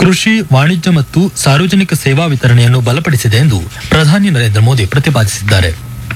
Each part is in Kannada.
ಕೃಷಿ ವಾಣಿಜ್ಯ ಮತ್ತು ಸಾರ್ವಜನಿಕ ಸೇವಾ ವಿತರಣೆಯನ್ನು ಬಲಪಡಿಸಿದೆ ಎಂದು ಪ್ರಧಾನಿ ನರೇಂದ್ರ ಮೋದಿ ಪ್ರತಿಪಾದಿಸಿದ್ದಾರೆ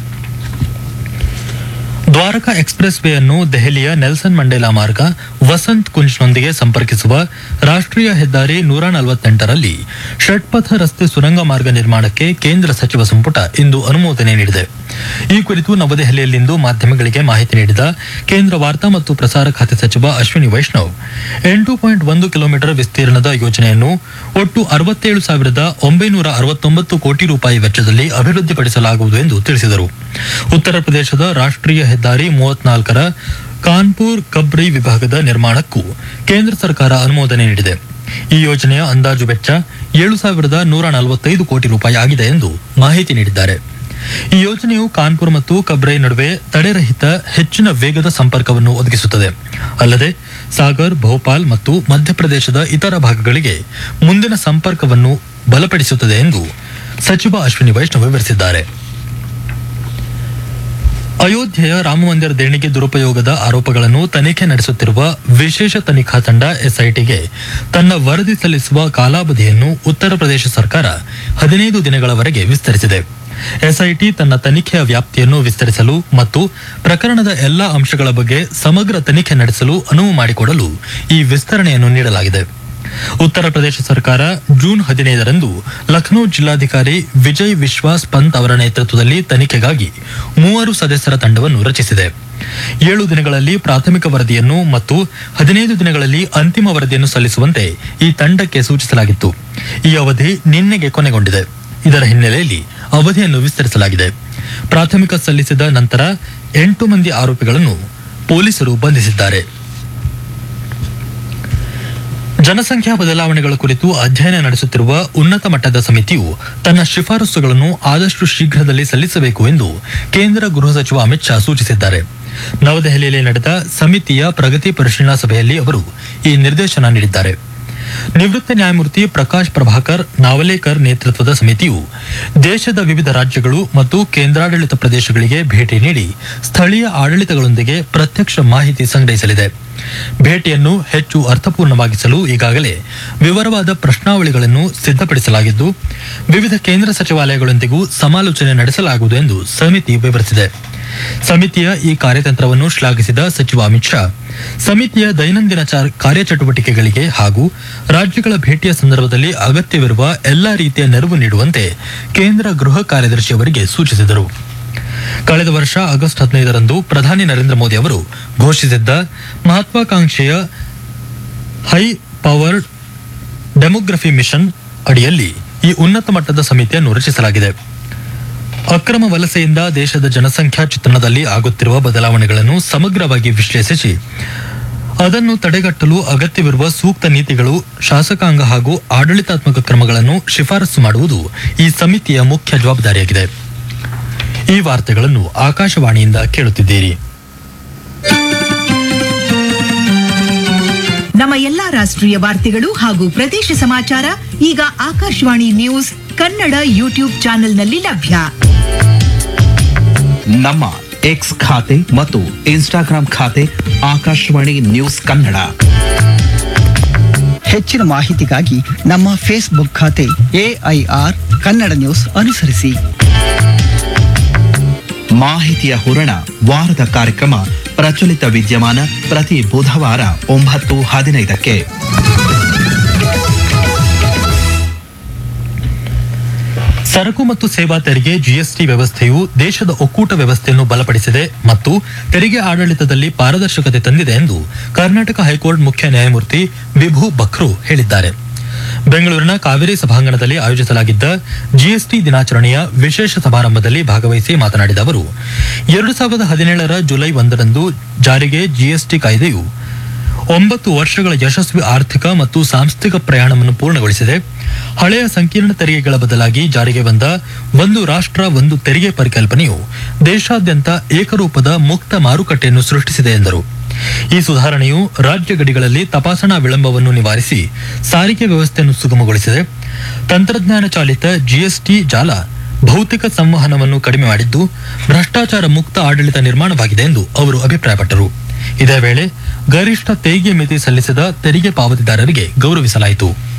ದ್ವಾರಕಾ ಎಕ್ಸ್ಪ್ರೆಸ್ ವೇ ಅನ್ನು ದೆಹಲಿಯ ನೆಲ್ಸನ್ ಮಂಡೇಲಾ ಮಾರ್ಗ ವಸಂತ್ ಕುಂಜ್ನೊಂದಿಗೆ ಸಂಪರ್ಕಿಸುವ ರಾಷ್ಟ್ರೀಯ ಹೆದ್ದಾರಿ ನೂರ ನಲವತ್ತೆಂಟರಲ್ಲಿ ಷಟ್ಪಥ ರಸ್ತೆ ಸುರಂಗ ಮಾರ್ಗ ನಿರ್ಮಾಣಕ್ಕೆ ಕೇಂದ್ರ ಸಚಿವ ಸಂಪುಟ ಇಂದು ಅನುಮೋದನೆ ನೀಡಿದೆ ಈ ಕುರಿತು ನವದೆಹಲಿಯಲ್ಲಿಂದು ಮಾಧ್ಯಮಗಳಿಗೆ ಮಾಹಿತಿ ನೀಡಿದ ಕೇಂದ್ರ ವಾರ್ತಾ ಮತ್ತು ಪ್ರಸಾರ ಖಾತೆ ಸಚಿವ ಅಶ್ವಿನಿ ವೈಷ್ಣವ್ ಎಂಟು ಪಾಯಿಂಟ್ ಒಂದು ಕಿಲೋಮೀಟರ್ ವಿಸ್ತೀರ್ಣದ ಯೋಜನೆಯನ್ನು ಒಟ್ಟು ಅರವತ್ತೇಳು ಸಾವಿರದ ಒಂಬೈನೂರ ಅರವತ್ತೊಂಬತ್ತು ಕೋಟಿ ರೂಪಾಯಿ ವೆಚ್ಚದಲ್ಲಿ ಅಭಿವೃದ್ಧಿಪಡಿಸಲಾಗುವುದು ಎಂದು ತಿಳಿಸಿದರು ಉತ್ತರ ಪ್ರದೇಶದ ರಾಷ್ಟ್ರೀಯ ಹೆದ್ದಾರಿ ಮೂವತ್ನಾಲ್ಕರ ಕಾನ್ಪುರ್ ಕಬ್ರಿ ವಿಭಾಗದ ನಿರ್ಮಾಣಕ್ಕೂ ಕೇಂದ್ರ ಸರ್ಕಾರ ಅನುಮೋದನೆ ನೀಡಿದೆ ಈ ಯೋಜನೆಯ ಅಂದಾಜು ವೆಚ್ಚ ಏಳು ಸಾವಿರದ ನೂರ ನಲವತ್ತೈದು ಕೋಟಿ ರೂಪಾಯಿ ಆಗಿದೆ ಎಂದು ಮಾಹಿತಿ ನೀಡಿದ್ದಾರೆ ಈ ಯೋಜನೆಯು ಕಾನ್ಪುರ್ ಮತ್ತು ಕಬ್ರೈ ನಡುವೆ ತಡೆರಹಿತ ಹೆಚ್ಚಿನ ವೇಗದ ಸಂಪರ್ಕವನ್ನು ಒದಗಿಸುತ್ತದೆ ಅಲ್ಲದೆ ಸಾಗರ್ ಭೋಪಾಲ್ ಮತ್ತು ಮಧ್ಯಪ್ರದೇಶದ ಇತರ ಭಾಗಗಳಿಗೆ ಮುಂದಿನ ಸಂಪರ್ಕವನ್ನು ಬಲಪಡಿಸುತ್ತದೆ ಎಂದು ಸಚಿವ ಅಶ್ವಿನಿ ವೈಷ್ಣವ್ ವಿವರಿಸಿದ್ದಾರೆ ಅಯೋಧ್ಯೆಯ ರಾಮಮಂದಿರ ದೇಣಿಗೆ ದುರುಪಯೋಗದ ಆರೋಪಗಳನ್ನು ತನಿಖೆ ನಡೆಸುತ್ತಿರುವ ವಿಶೇಷ ತನಿಖಾ ತಂಡ ಎಸ್ಐಟಿಗೆ ತನ್ನ ವರದಿ ಸಲ್ಲಿಸುವ ಕಾಲಾವಧಿಯನ್ನು ಉತ್ತರ ಪ್ರದೇಶ ಸರ್ಕಾರ ಹದಿನೈದು ದಿನಗಳವರೆಗೆ ವಿಸ್ತರಿಸಿದೆ ಎಸ್ಐಟಿ ತನ್ನ ತನಿಖೆಯ ವ್ಯಾಪ್ತಿಯನ್ನು ವಿಸ್ತರಿಸಲು ಮತ್ತು ಪ್ರಕರಣದ ಎಲ್ಲಾ ಅಂಶಗಳ ಬಗ್ಗೆ ಸಮಗ್ರ ತನಿಖೆ ನಡೆಸಲು ಅನುವು ಮಾಡಿಕೊಡಲು ಈ ವಿಸ್ತರಣೆಯನ್ನು ನೀಡಲಾಗಿದೆ ಉತ್ತರ ಪ್ರದೇಶ ಸರ್ಕಾರ ಜೂನ್ ಹದಿನೈದರಂದು ಲಖನೌ ಜಿಲ್ಲಾಧಿಕಾರಿ ವಿಜಯ್ ವಿಶ್ವಾಸ್ ಪಂತ್ ಅವರ ನೇತೃತ್ವದಲ್ಲಿ ತನಿಖೆಗಾಗಿ ಮೂವರು ಸದಸ್ಯರ ತಂಡವನ್ನು ರಚಿಸಿದೆ ಏಳು ದಿನಗಳಲ್ಲಿ ಪ್ರಾಥಮಿಕ ವರದಿಯನ್ನು ಮತ್ತು ಹದಿನೈದು ದಿನಗಳಲ್ಲಿ ಅಂತಿಮ ವರದಿಯನ್ನು ಸಲ್ಲಿಸುವಂತೆ ಈ ತಂಡಕ್ಕೆ ಸೂಚಿಸಲಾಗಿತ್ತು ಈ ಅವಧಿ ನಿನ್ನೆಗೆ ಕೊನೆಗೊಂಡಿದೆ ಇದರ ಹಿನ್ನೆಲೆಯಲ್ಲಿ ಅವಧಿಯನ್ನು ವಿಸ್ತರಿಸಲಾಗಿದೆ ಪ್ರಾಥಮಿಕ ಸಲ್ಲಿಸಿದ ನಂತರ ಎಂಟು ಮಂದಿ ಆರೋಪಿಗಳನ್ನು ಪೊಲೀಸರು ಬಂಧಿಸಿದ್ದಾರೆ ಜನಸಂಖ್ಯಾ ಬದಲಾವಣೆಗಳ ಕುರಿತು ಅಧ್ಯಯನ ನಡೆಸುತ್ತಿರುವ ಉನ್ನತ ಮಟ್ಟದ ಸಮಿತಿಯು ತನ್ನ ಶಿಫಾರಸುಗಳನ್ನು ಆದಷ್ಟು ಶೀಘ್ರದಲ್ಲಿ ಸಲ್ಲಿಸಬೇಕು ಎಂದು ಕೇಂದ್ರ ಗೃಹ ಸಚಿವ ಅಮಿತ್ ಶಾ ಸೂಚಿಸಿದ್ದಾರೆ ನವದೆಹಲಿಯಲ್ಲಿ ನಡೆದ ಸಮಿತಿಯ ಪ್ರಗತಿ ಪರಿಶೀಲನಾ ಸಭೆಯಲ್ಲಿ ಅವರು ಈ ನಿರ್ದೇಶನ ನೀಡಿದ್ದಾರೆ ನಿವೃತ್ತ ನ್ಯಾಯಮೂರ್ತಿ ಪ್ರಕಾಶ್ ಪ್ರಭಾಕರ್ ನಾವಲೇಕರ್ ನೇತೃತ್ವದ ಸಮಿತಿಯು ದೇಶದ ವಿವಿಧ ರಾಜ್ಯಗಳು ಮತ್ತು ಕೇಂದ್ರಾಡಳಿತ ಪ್ರದೇಶಗಳಿಗೆ ಭೇಟಿ ನೀಡಿ ಸ್ಥಳೀಯ ಆಡಳಿತಗಳೊಂದಿಗೆ ಪ್ರತ್ಯಕ್ಷ ಮಾಹಿತಿ ಸಂಗ್ರಹಿಸಲಿದೆ ಭೇಟಿಯನ್ನು ಹೆಚ್ಚು ಅರ್ಥಪೂರ್ಣವಾಗಿಸಲು ಈಗಾಗಲೇ ವಿವರವಾದ ಪ್ರಶ್ನಾವಳಿಗಳನ್ನು ಸಿದ್ಧಪಡಿಸಲಾಗಿದ್ದು ವಿವಿಧ ಕೇಂದ್ರ ಸಚಿವಾಲಯಗಳೊಂದಿಗೂ ಸಮಾಲೋಚನೆ ನಡೆಸಲಾಗುವುದು ಎಂದು ಸಮಿತಿ ವಿವರಿಸಿದೆ ಸಮಿತಿಯ ಈ ಕಾರ್ಯತಂತ್ರವನ್ನು ಶ್ಲಾಘಿಸಿದ ಸಚಿವ ಅಮಿತ್ ಶಾ ಸಮಿತಿಯ ದೈನಂದಿನ ಚಾ- ಕಾರ್ಯಚಟುವಟಿಕೆಗಳಿಗೆ ಹಾಗೂ ರಾಜ್ಯಗಳ ಭೇಟಿಯ ಸಂದರ್ಭದಲ್ಲಿ ಅಗತ್ಯವಿರುವ ಎಲ್ಲಾ ರೀತಿಯ ನೆರವು ನೀಡುವಂತೆ ಕೇಂದ್ರ ಗೃಹ ಕಾರ್ಯದರ್ಶಿ ಅವರಿಗೆ ಸೂಚಿಸಿದರು ಕಳೆದ ವರ್ಷ ಆಗಸ್ಟ್ ಹದಿನೈದರಂದು ಪ್ರಧಾನಿ ನರೇಂದ್ರ ಮೋದಿ ಅವರು ಘೋಷಿಸಿದ್ದ ಮಹತ್ವಾಕಾಂಕ್ಷೆಯ ಹೈ ಪವರ್ಡ್ ಡೆಮೋಗ್ರಫಿ ಮಿಷನ್ ಅಡಿಯಲ್ಲಿ ಈ ಉನ್ನತ ಮಟ್ಟದ ಸಮಿತಿಯನ್ನು ರಚಿಸಲಾಗಿದೆ ಅಕ್ರಮ ವಲಸೆಯಿಂದ ದೇಶದ ಜನಸಂಖ್ಯಾ ಚಿತ್ರಣದಲ್ಲಿ ಆಗುತ್ತಿರುವ ಬದಲಾವಣೆಗಳನ್ನು ಸಮಗ್ರವಾಗಿ ವಿಶ್ಲೇಷಿಸಿ ಅದನ್ನು ತಡೆಗಟ್ಟಲು ಅಗತ್ಯವಿರುವ ಸೂಕ್ತ ನೀತಿಗಳು ಶಾಸಕಾಂಗ ಹಾಗೂ ಆಡಳಿತಾತ್ಮಕ ಕ್ರಮಗಳನ್ನು ಶಿಫಾರಸು ಮಾಡುವುದು ಈ ಸಮಿತಿಯ ಮುಖ್ಯ ಜವಾಬ್ದಾರಿಯಾಗಿದೆ ಈ ವಾರ್ತೆಗಳನ್ನು ಆಕಾಶವಾಣಿಯಿಂದ ಕೇಳುತ್ತಿದ್ದೀರಿ ನಮ್ಮ ಎಲ್ಲಾ ರಾಷ್ಟ್ರೀಯ ವಾರ್ತೆಗಳು ಹಾಗೂ ಪ್ರದೇಶ ಸಮಾಚಾರ ಈಗ ಆಕಾಶವಾಣಿ ನ್ಯೂಸ್ ಕನ್ನಡ ಯೂಟ್ಯೂಬ್ ಚಾನೆಲ್ನಲ್ಲಿ ಲಭ್ಯ ನಮ್ಮ ಎಕ್ಸ್ ಖಾತೆ ಮತ್ತು ಇನ್ಸ್ಟಾಗ್ರಾಂ ಖಾತೆ ಆಕಾಶವಾಣಿ ನ್ಯೂಸ್ ಕನ್ನಡ ಹೆಚ್ಚಿನ ಮಾಹಿತಿಗಾಗಿ ನಮ್ಮ ಫೇಸ್ಬುಕ್ ಖಾತೆ ಎಐಆರ್ ಕನ್ನಡ ನ್ಯೂಸ್ ಅನುಸರಿಸಿ ಮಾಹಿತಿಯ ಹೂರಣ ವಾರದ ಕಾರ್ಯಕ್ರಮ ಪ್ರಚಲಿತ ವಿದ್ಯಮಾನ ಪ್ರತಿ ಬುಧವಾರ ಒಂಬತ್ತು ಹದಿನೈದಕ್ಕೆ ಸರಕು ಮತ್ತು ಸೇವಾ ತೆರಿಗೆ ಜಿಎಸ್ಟಿ ವ್ಯವಸ್ಥೆಯು ದೇಶದ ಒಕ್ಕೂಟ ವ್ಯವಸ್ಥೆಯನ್ನು ಬಲಪಡಿಸಿದೆ ಮತ್ತು ತೆರಿಗೆ ಆಡಳಿತದಲ್ಲಿ ಪಾರದರ್ಶಕತೆ ತಂದಿದೆ ಎಂದು ಕರ್ನಾಟಕ ಹೈಕೋರ್ಟ್ ಮುಖ್ಯ ನ್ಯಾಯಮೂರ್ತಿ ವಿಭು ಬಖ್ರು ಹೇಳಿದ್ದಾರೆ ಬೆಂಗಳೂರಿನ ಕಾವೇರಿ ಸಭಾಂಗಣದಲ್ಲಿ ಆಯೋಜಿಸಲಾಗಿದ್ದ ಜಿಎಸ್ಟಿ ದಿನಾಚರಣೆಯ ವಿಶೇಷ ಸಮಾರಂಭದಲ್ಲಿ ಭಾಗವಹಿಸಿ ಮಾತನಾಡಿದ ಅವರು ಎರಡು ಸಾವಿರದ ಹದಿನೇಳರ ಜುಲೈ ಒಂದರಂದು ಜಾರಿಗೆ ಜಿಎಸ್ಟಿ ಕಾಯ್ದೆಯು ಒಂಬತ್ತು ವರ್ಷಗಳ ಯಶಸ್ವಿ ಆರ್ಥಿಕ ಮತ್ತು ಸಾಂಸ್ಥಿಕ ಪ್ರಯಾಣವನ್ನು ಪೂರ್ಣಗೊಳಿಸಿದೆ ಹಳೆಯ ಸಂಕೀರ್ಣ ತೆರಿಗೆಗಳ ಬದಲಾಗಿ ಜಾರಿಗೆ ಬಂದ ಒಂದು ರಾಷ್ಟ್ರ ಒಂದು ತೆರಿಗೆ ಪರಿಕಲ್ಪನೆಯು ದೇಶಾದ್ಯಂತ ಏಕರೂಪದ ಮುಕ್ತ ಮಾರುಕಟ್ಟೆಯನ್ನು ಸೃಷ್ಟಿಸಿದೆ ಎಂದರು ಈ ಸುಧಾರಣೆಯು ರಾಜ್ಯ ಗಡಿಗಳಲ್ಲಿ ತಪಾಸಣಾ ವಿಳಂಬವನ್ನು ನಿವಾರಿಸಿ ಸಾರಿಗೆ ವ್ಯವಸ್ಥೆಯನ್ನು ಸುಗಮಗೊಳಿಸಿದೆ ತಂತ್ರಜ್ಞಾನ ಚಾಲಿತ ಜಿಎಸ್ಟಿ ಜಾಲ ಭೌತಿಕ ಸಂವಹನವನ್ನು ಕಡಿಮೆ ಮಾಡಿದ್ದು ಭ್ರಷ್ಟಾಚಾರ ಮುಕ್ತ ಆಡಳಿತ ನಿರ್ಮಾಣವಾಗಿದೆ ಎಂದು ಅವರು ಅಭಿಪ್ರಾಯಪಟ್ಟರು ಇದೇ ವೇಳೆ ಗರಿಷ್ಠ ತೆರಿಗೆ ಮಿತಿ ಸಲ್ಲಿಸಿದ ತೆರಿಗೆ ಪಾವತಿದಾರರಿಗೆ ಗೌರವಿಸಲಾಯಿತು